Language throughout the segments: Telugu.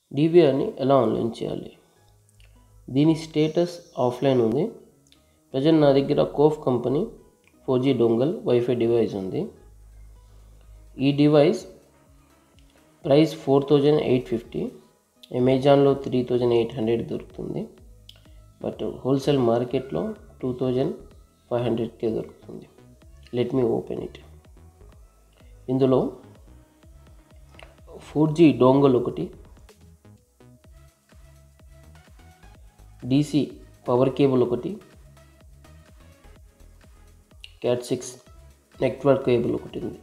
డివిఆర్ని ఎలా ఆన్లైన్ చేయాలి దీని స్టేటస్ ఆఫ్లైన్ ఉంది ప్రజెంట్ నా దగ్గర కోఫ్ company four G dongle wifi device ఉంది ఈ device price four thousand eight fifty అమెజాన్లో త్రీ థౌజండ్ ఎయిట్ హండ్రెడ్ దొరుకుతుంది బట్ హోల్సేల్ మార్కెట్లో టూ థౌజండ్ ఫైవ్ హండ్రెడ్కే దొరుకుతుంది లెట్ మీ ఓపెన్ ఇట్ ఇందులో ఫోర్ జీ డోంగల్ ఒకటి డీసీ పవర్ కేబుల్ ఒకటి క్యాట్ సిక్స్ నెట్వర్క్ కేబుల్ ఒకటి ఉంది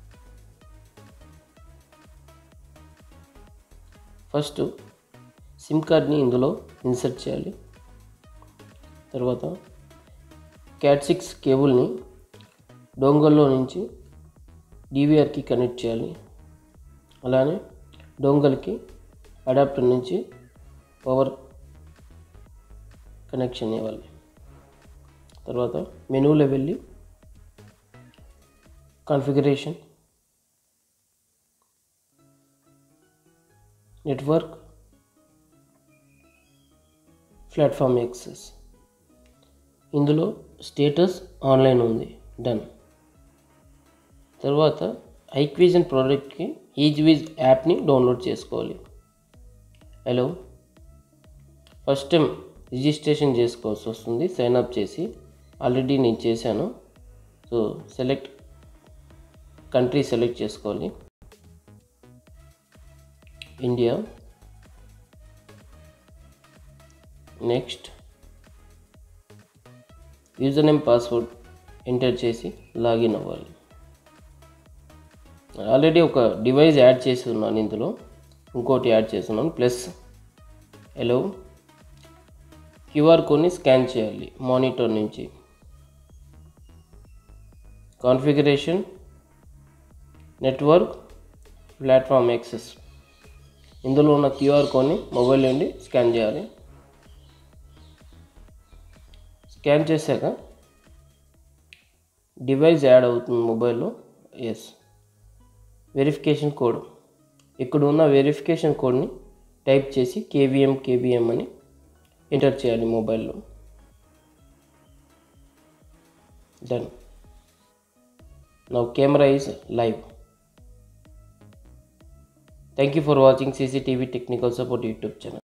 ఫస్ట్ సిమ్ కార్డ్ని ఇందులో ఇన్సర్ట్ చేయాలి తర్వాత క్యాట్ సిక్స్ కేబుల్ని డోంగల్లో నుంచి డివిఆర్కి కనెక్ట్ చేయాలి అలానే డోంగల్కి అడాప్టర్ నుంచి పవర్ కనెక్షన్ ఇవ్వాలి తర్వాత మెనూలో వెళ్ళి కాన్ఫిగరేషన్ నెట్వర్క్ ప్లాట్ఫామ్ యాక్సెస్ ఇందులో స్టేటస్ ఆన్లైన్ ఉంది డన్ తర్వాత ఐక్విజన్ ప్రోడక్ట్కి ఈజ్విజ్ యాప్ని డౌన్లోడ్ చేసుకోవాలి హలో ఫస్ట్ టైం రిజిస్ట్రేషన్ చేసుకోవాల్సి వస్తుంది సైన్ అప్ చేసి ఆల్రెడీ నేను చేశాను సో సెలెక్ట్ కంట్రీ సెలెక్ట్ చేసుకోవాలి India next user name password enter చేసి లాగిన్ అవ్వాలి ఆల్రెడీ ఒక డివైస్ యాడ్ చేసి ఉన్నాను ఇందులో ఇంకోటి యాడ్ చేస్తున్నాను ప్లస్ హలో క్యూఆర్ కోడ్ని స్కాన్ చేయాలి మానిటర్ నుంచి కాన్ఫిగరేషన్ నెట్వర్క్ ప్లాట్ఫామ్ యాక్సెస్ ఇందులో ఉన్న క్యూఆర్ కోడ్ని మొబైల్ నుండి స్కాన్ చేయాలి స్కాన్ చేశాక డివైస్ యాడ్ అవుతుంది మొబైల్లో ఎస్ వెరిఫికేషన్ కోడ్ ఇక్కడ ఉన్న వెరిఫికేషన్ కోడ్ని టైప్ చేసి కేవీఎం కేవీఎం అని ఎంటర్ చేయాలి మొబైల్లో done now camera is live thank you for watching CCTV technical support YouTube channel